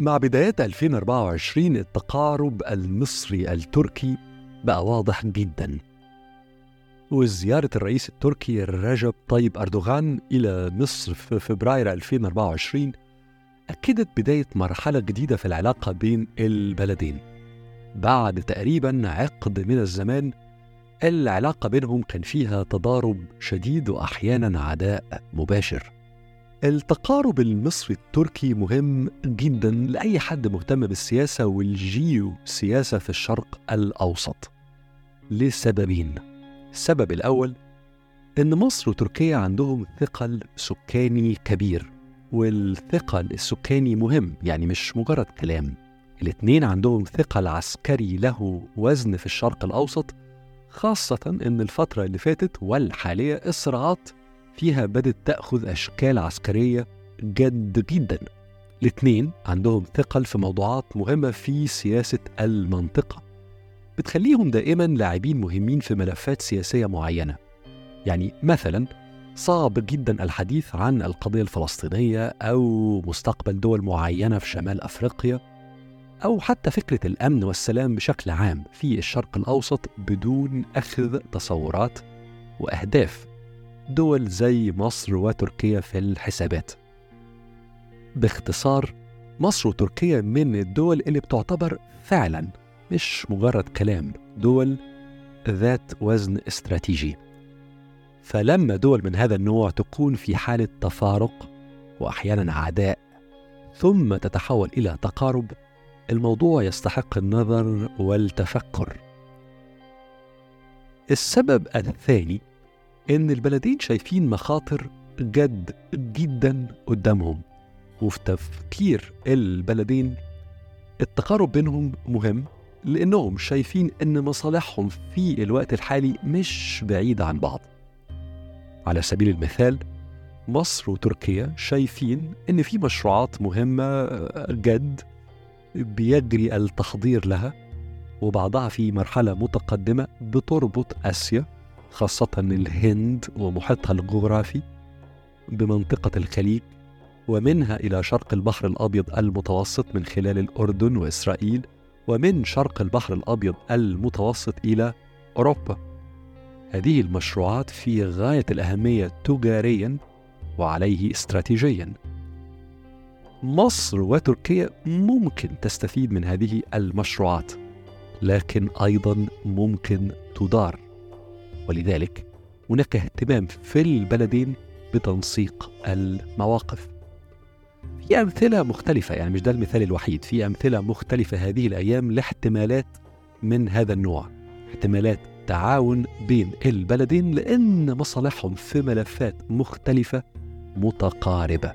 مع بدايات 2024 التقارب المصري التركي بقى واضح جدا وزيارة الرئيس التركي رجب طيب أردوغان إلى مصر في فبراير 2024 أكدت بداية مرحلة جديدة في العلاقة بين البلدين بعد تقريبا عقد من الزمان العلاقة بينهم كان فيها تضارب شديد وأحيانا عداء مباشر التقارب المصري التركي مهم جدا لأي حد مهتم بالسياسة والجيو سياسة في الشرق الأوسط لسببين السبب الأول إن مصر وتركيا عندهم ثقل سكاني كبير والثقل السكاني مهم يعني مش مجرد كلام الاتنين عندهم ثقل عسكري له وزن في الشرق الأوسط خاصة إن الفترة اللي فاتت والحالية الصراعات فيها بدت تأخذ أشكال عسكرية جد جدا الاتنين عندهم ثقل في موضوعات مهمة في سياسة المنطقة بتخليهم دائما لاعبين مهمين في ملفات سياسية معينة يعني مثلا صعب جدا الحديث عن القضية الفلسطينية أو مستقبل دول معينة في شمال أفريقيا أو حتى فكرة الأمن والسلام بشكل عام في الشرق الأوسط بدون أخذ تصورات وأهداف دول زي مصر وتركيا في الحسابات باختصار مصر وتركيا من الدول اللي بتعتبر فعلا مش مجرد كلام دول ذات وزن استراتيجي فلما دول من هذا النوع تكون في حالة تفارق وأحيانا عداء ثم تتحول إلى تقارب الموضوع يستحق النظر والتفكر السبب الثاني إن البلدين شايفين مخاطر جد جدا قدامهم وفي تفكير البلدين التقارب بينهم مهم لأنهم شايفين إن مصالحهم في الوقت الحالي مش بعيدة عن بعض على سبيل المثال مصر وتركيا شايفين إن في مشروعات مهمة جد بيجري التحضير لها وبعضها في مرحلة متقدمة بتربط آسيا خاصة الهند ومحيطها الجغرافي بمنطقة الخليج ومنها إلى شرق البحر الأبيض المتوسط من خلال الأردن وإسرائيل ومن شرق البحر الأبيض المتوسط إلى أوروبا هذه المشروعات في غاية الأهمية تجاريا وعليه استراتيجيا مصر وتركيا ممكن تستفيد من هذه المشروعات لكن ايضا ممكن تدار ولذلك هناك اهتمام في البلدين بتنسيق المواقف في امثله مختلفه يعني مش ده المثال الوحيد في امثله مختلفه هذه الايام لاحتمالات من هذا النوع احتمالات تعاون بين البلدين لان مصالحهم في ملفات مختلفه متقاربه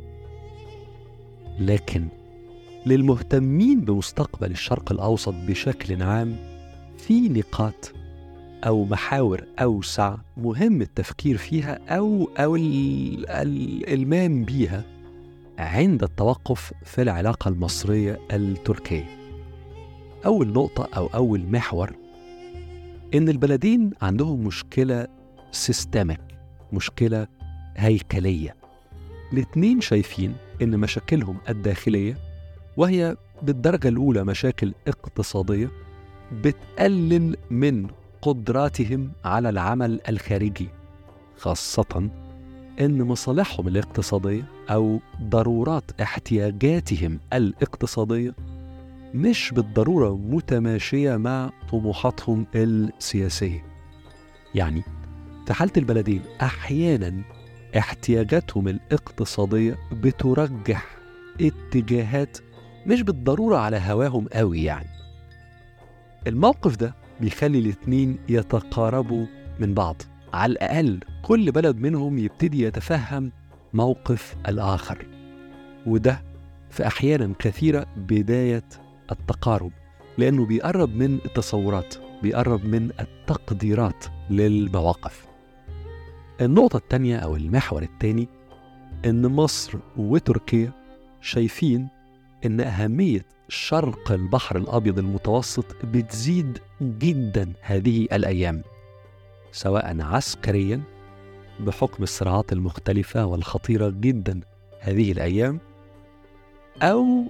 لكن للمهتمين بمستقبل الشرق الاوسط بشكل عام في نقاط او محاور اوسع مهم التفكير فيها او او الالمام بيها عند التوقف في العلاقه المصريه التركيه اول نقطه او اول محور ان البلدين عندهم مشكله سيستمك مشكله هيكليه الاتنين شايفين ان مشاكلهم الداخليه وهي بالدرجه الاولى مشاكل اقتصاديه بتقلل من قدراتهم على العمل الخارجي خاصه ان مصالحهم الاقتصاديه او ضرورات احتياجاتهم الاقتصاديه مش بالضروره متماشيه مع طموحاتهم السياسيه يعني في حاله البلدين احيانا احتياجاتهم الاقتصاديه بترجح اتجاهات مش بالضروره على هواهم قوي يعني الموقف ده بيخلي الاتنين يتقاربوا من بعض على الاقل كل بلد منهم يبتدي يتفهم موقف الاخر وده في احيانا كثيره بدايه التقارب لانه بيقرب من التصورات بيقرب من التقديرات للمواقف النقطه الثانيه او المحور الثاني ان مصر وتركيا شايفين ان اهميه شرق البحر الابيض المتوسط بتزيد جدا هذه الايام سواء عسكريا بحكم الصراعات المختلفه والخطيره جدا هذه الايام او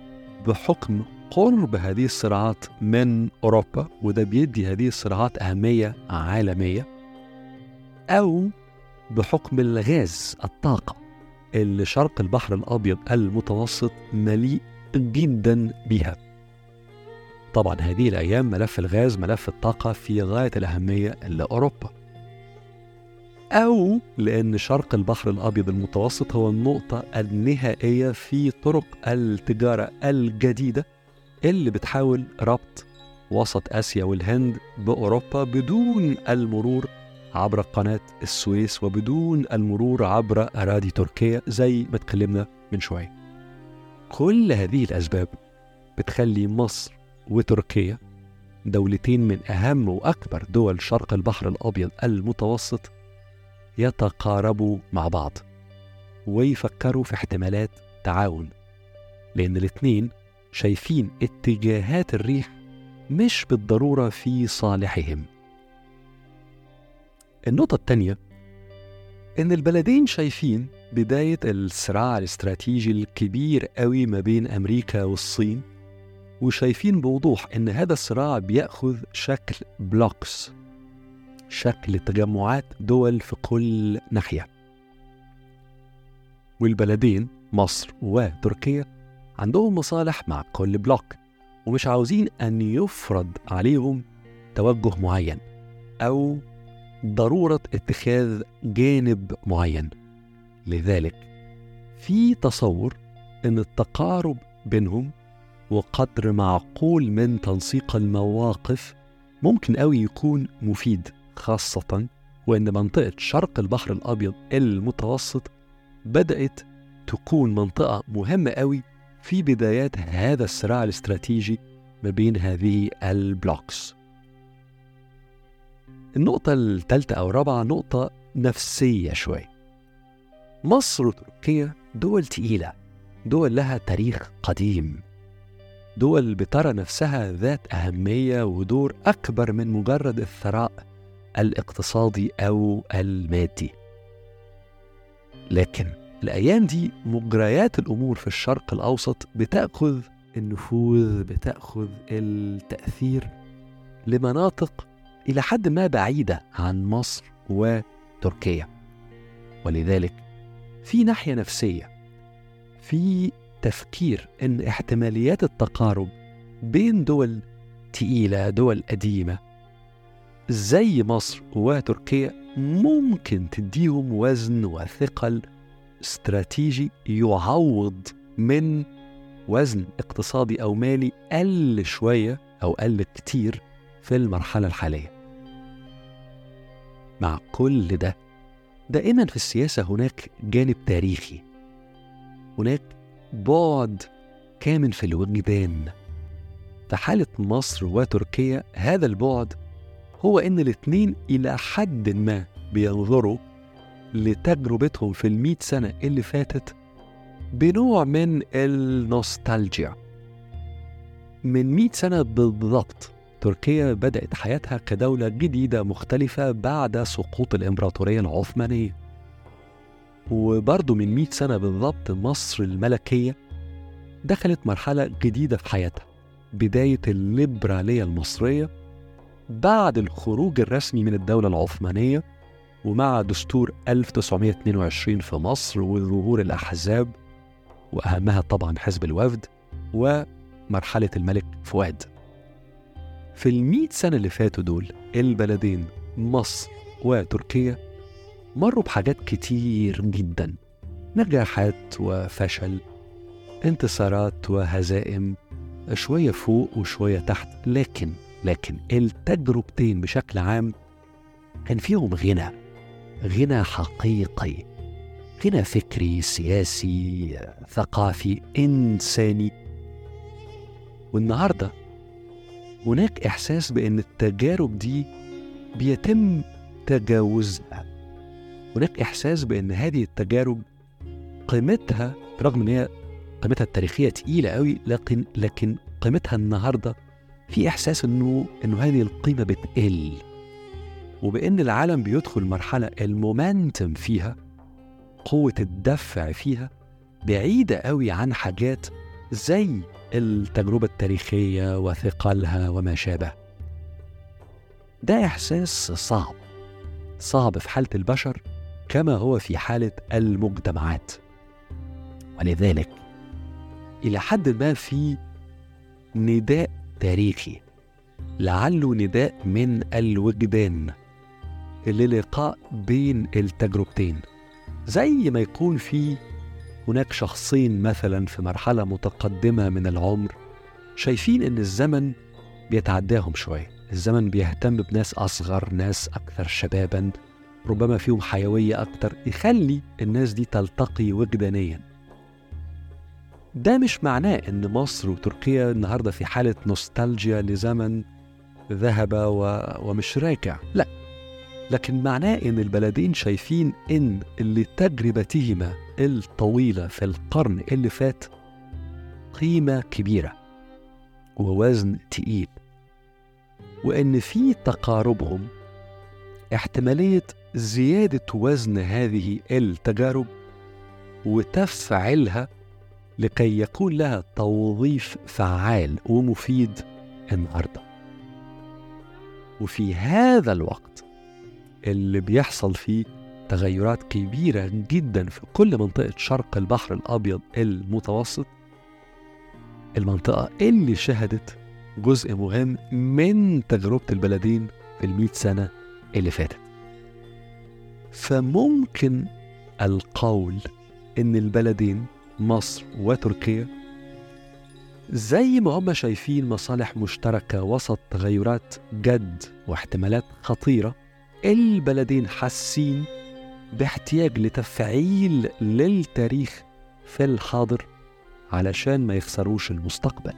بحكم قرب هذه الصراعات من أوروبا وده بيدي هذه الصراعات أهمية عالمية أو بحكم الغاز الطاقة اللي شرق البحر الأبيض المتوسط مليء جدا بها طبعا هذه الأيام ملف الغاز ملف الطاقة في غاية الأهمية لأوروبا أو لأن شرق البحر الأبيض المتوسط هو النقطة النهائية في طرق التجارة الجديدة اللي بتحاول ربط وسط آسيا والهند بأوروبا بدون المرور عبر قناة السويس وبدون المرور عبر أراضي تركيا زي ما اتكلمنا من شوية كل هذه الأسباب بتخلي مصر وتركيا دولتين من أهم وأكبر دول شرق البحر الأبيض المتوسط يتقاربوا مع بعض ويفكروا في احتمالات تعاون لأن الاتنين شايفين اتجاهات الريح مش بالضرورة في صالحهم النقطة الثانية إن البلدين شايفين بداية الصراع الاستراتيجي الكبير قوي ما بين أمريكا والصين وشايفين بوضوح إن هذا الصراع بيأخذ شكل بلوكس شكل تجمعات دول في كل ناحية والبلدين مصر وتركيا عندهم مصالح مع كل بلوك ومش عاوزين أن يفرض عليهم توجه معين أو ضرورة اتخاذ جانب معين لذلك في تصور أن التقارب بينهم وقدر معقول من تنسيق المواقف ممكن أوي يكون مفيد خاصة وأن منطقة شرق البحر الأبيض المتوسط بدأت تكون منطقة مهمة أوي في بدايات هذا الصراع الاستراتيجي ما بين هذه البلوكس النقطة الثالثة أو الرابعة نقطة نفسية شوي مصر وتركيا دول تقيلة دول لها تاريخ قديم دول بترى نفسها ذات أهمية ودور أكبر من مجرد الثراء الاقتصادي أو المادي لكن الأيام دي مجريات الأمور في الشرق الأوسط بتأخذ النفوذ بتأخذ التأثير لمناطق إلى حد ما بعيدة عن مصر وتركيا ولذلك في ناحية نفسية في تفكير إن احتماليات التقارب بين دول تقيلة دول قديمة زي مصر وتركيا ممكن تديهم وزن وثقل استراتيجي يعوض من وزن اقتصادي أو مالي قل شوية أو قل كتير في المرحلة الحالية مع كل ده دائما في السياسة هناك جانب تاريخي هناك بعد كامن في الوجدان في حالة مصر وتركيا هذا البعد هو إن الاتنين إلى حد ما بينظروا لتجربتهم في المئة سنة اللي فاتت بنوع من النوستالجيا من مئة سنة بالضبط تركيا بدأت حياتها كدولة جديدة مختلفة بعد سقوط الإمبراطورية العثمانية وبرضه من مئة سنة بالضبط مصر الملكية دخلت مرحلة جديدة في حياتها بداية الليبرالية المصرية بعد الخروج الرسمي من الدولة العثمانية ومع دستور 1922 في مصر وظهور الأحزاب وأهمها طبعا حزب الوفد ومرحلة الملك فؤاد في المئة سنة اللي فاتوا دول البلدين مصر وتركيا مروا بحاجات كتير جدا نجاحات وفشل انتصارات وهزائم شوية فوق وشوية تحت لكن لكن التجربتين بشكل عام كان فيهم غنى غنى حقيقي غنى فكري سياسي ثقافي انساني والنهارده هناك احساس بان التجارب دي بيتم تجاوزها هناك احساس بان هذه التجارب قيمتها رغم ان هي قيمتها التاريخيه تقيله قوي لكن لكن قيمتها النهارده في احساس انه انه هذه القيمه بتقل وبان العالم بيدخل مرحله المومنتم فيها قوه الدفع فيها بعيده قوي عن حاجات زي التجربة التاريخية وثقلها وما شابه ده إحساس صعب صعب في حالة البشر كما هو في حالة المجتمعات ولذلك إلى حد ما في نداء تاريخي لعله نداء من الوجدان للقاء بين التجربتين زي ما يكون في هناك شخصين مثلا في مرحلة متقدمة من العمر شايفين إن الزمن بيتعداهم شوية الزمن بيهتم بناس أصغر ناس أكثر شبابا ربما فيهم حيوية أكثر يخلي الناس دي تلتقي وجدانيا ده مش معناه إن مصر وتركيا النهاردة في حالة نوستالجيا لزمن ذهب و... ومش راجع لا لكن معناه إن البلدين شايفين إن لتجربتهما الطويلة في القرن اللي فات قيمة كبيرة ووزن تقيل وإن في تقاربهم احتمالية زيادة وزن هذه التجارب وتفعيلها لكي يكون لها توظيف فعال ومفيد النهارده. وفي هذا الوقت اللي بيحصل فيه تغيرات كبيرة جدا في كل منطقة شرق البحر الأبيض المتوسط المنطقة اللي شهدت جزء مهم من تجربة البلدين في المئة سنة اللي فاتت فممكن القول إن البلدين مصر وتركيا زي ما هم شايفين مصالح مشتركة وسط تغيرات جد واحتمالات خطيرة البلدين حاسين باحتياج لتفعيل للتاريخ في الحاضر علشان ما يخسروش المستقبل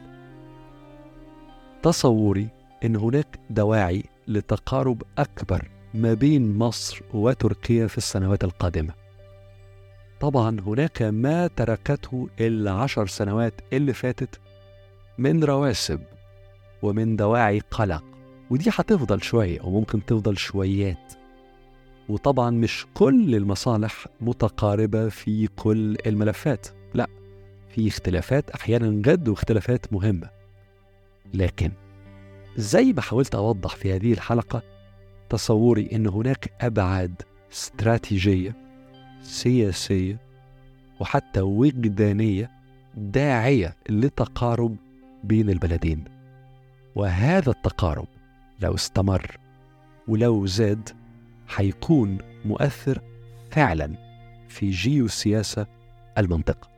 تصوري ان هناك دواعي لتقارب اكبر ما بين مصر وتركيا في السنوات القادمه طبعا هناك ما تركته العشر سنوات اللي فاتت من رواسب ومن دواعي قلق ودي هتفضل شوية وممكن تفضل شويات وطبعا مش كل المصالح متقاربة في كل الملفات لا في اختلافات أحيانا جد واختلافات مهمة لكن زي ما حاولت أوضح في هذه الحلقة تصوري أن هناك أبعاد استراتيجية سياسية وحتى وجدانية داعية لتقارب بين البلدين وهذا التقارب لو استمر ولو زاد هيكون مؤثر فعلا في جيوسياسة المنطقة